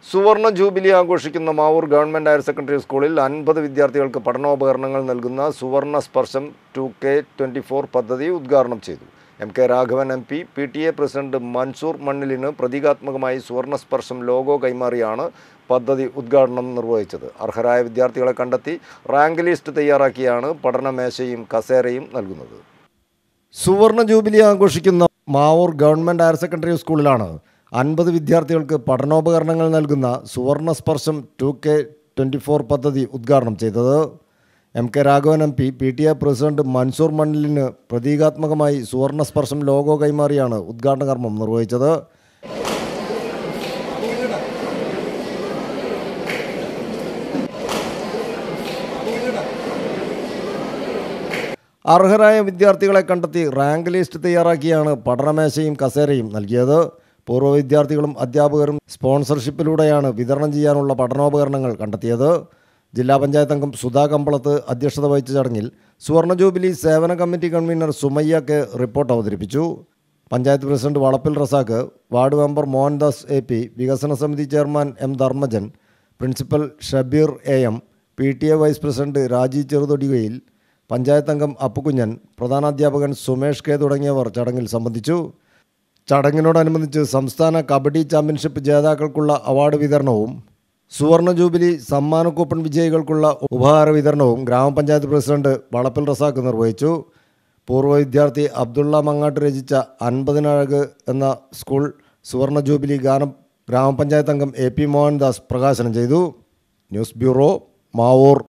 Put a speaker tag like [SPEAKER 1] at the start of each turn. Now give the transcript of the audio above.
[SPEAKER 1] സുവർണ ജൂബിലി ആഘോഷിക്കുന്ന Mavoor government higher secondary സ്കൂളിൽ അൻപത് വിദ്യാർത്ഥികൾക്ക് പഠനോപകരണങ്ങൾ നൽകുന്ന സുവർണ സ്പർശം ടു കെ ട്വൻറ്റി ഫോർ പദ്ധതി ഉദ്ഘാടനം ചെയ്തു M K Raghavan M P P T A president Mansoor മണ്ണിലിന് പ്രതീകാത്മകമായി സുവർണ സ്പർശം ലോഗോ കൈമാറിയാണ് പദ്ധതി ഉദ്ഘാടനം നിർവഹിച്ചത് അർഹരായ വിദ്യാർത്ഥികളെ കണ്ടെത്തി റാങ്ക് ലിസ്റ്റ് തയ്യാറാക്കിയാണ് പഠനമേശയും കസേരയും നൽകുന്നത് സുവർണ ജൂബിലി ആഘോഷിക്കുന്ന മാവൂർ ഗവൺമെൻറ് ഹയർ സെക്കൻഡറി സ്കൂളിലാണ് അൻപത് വിദ്യാർത്ഥികൾക്ക് പഠനോപകരണങ്ങൾ നൽകുന്ന സുവർണ സ്പർശം ടു കെ ട്വൻറ്റി ഫോർ പദ്ധതി ഉദ്ഘാടനം ചെയ്തത് M K Raghavan M P P T A president Mansoor മണ്ണിലിന് പ്രതീകാത്മകമായി സുവർണ സ്പർശം ലോഗോ കൈമാറിയാണ് ഉദ്ഘാടന കർമ്മം നിർവഹിച്ചത് അർഹരായ വിദ്യാർത്ഥികളെ കണ്ടെത്തി റാങ്ക് ലിസ്റ്റ് തയ്യാറാക്കിയാണ് പഠനമേശയും കസേരയും നൽകിയത് പൂർവ്വ വിദ്യാർത്ഥികളും അധ്യാപകരും സ്പോൺസർഷിപ്പിലൂടെയാണ് വിതരണം ചെയ്യാനുള്ള പഠനോപകരണങ്ങൾ കണ്ടെത്തിയത് ജില്ലാ പഞ്ചായത്ത് അംഗം സുധാ കമ്പളത്ത് അധ്യക്ഷത വഹിച്ച ചടങ്ങിൽ സുവർണ ജൂബിലി സേവന committee convener Sumayya K report അവതരിപ്പിച്ചു panchayat president Valappil Razak ward member Mohandas A P വികസന സമിതി chairman M Dharmajan principal Shabeer A M P T A vice president Raji Cheruthodikayil panchayat അംഗം അപ്പുകുഞ്ഞൻ പ്രധാനാധ്യാപകൻ സുമേഷ് കെ തുടങ്ങിയവർ ചടങ്ങിൽ സംബന്ധിച്ചു ചടങ്ങിനോടനുബന്ധിച്ച് സംസ്ഥാന കബഡി ചാമ്പ്യൻഷിപ്പ് ജേതാക്കൾക്കുള്ള അവാർഡ് വിതരണവും സുവർണ ജൂബിലി സമ്മാന കൂപ്പൺ വിജയികൾക്കുള്ള ഉപഹാര വിതരണവും ഗ്രാമപഞ്ചായത്ത് പ്രസിഡന്റ് വളപ്പിൽ റസാഖ് നിർവഹിച്ചു പൂർവ്വ വിദ്യാർത്ഥി അബ്ദുള്ള മങ്ങാട്ട് രചിച്ച അൻപതിനഴക് എന്ന സ്കൂൾ സുവർണ ജൂബിലി ഗാനം ഗ്രാമപഞ്ചായത്ത് അംഗം എ പി മോഹൻദാസ് പ്രകാശനം ചെയ്തു ന്യൂസ് ബ്യൂറോ മാവൂർ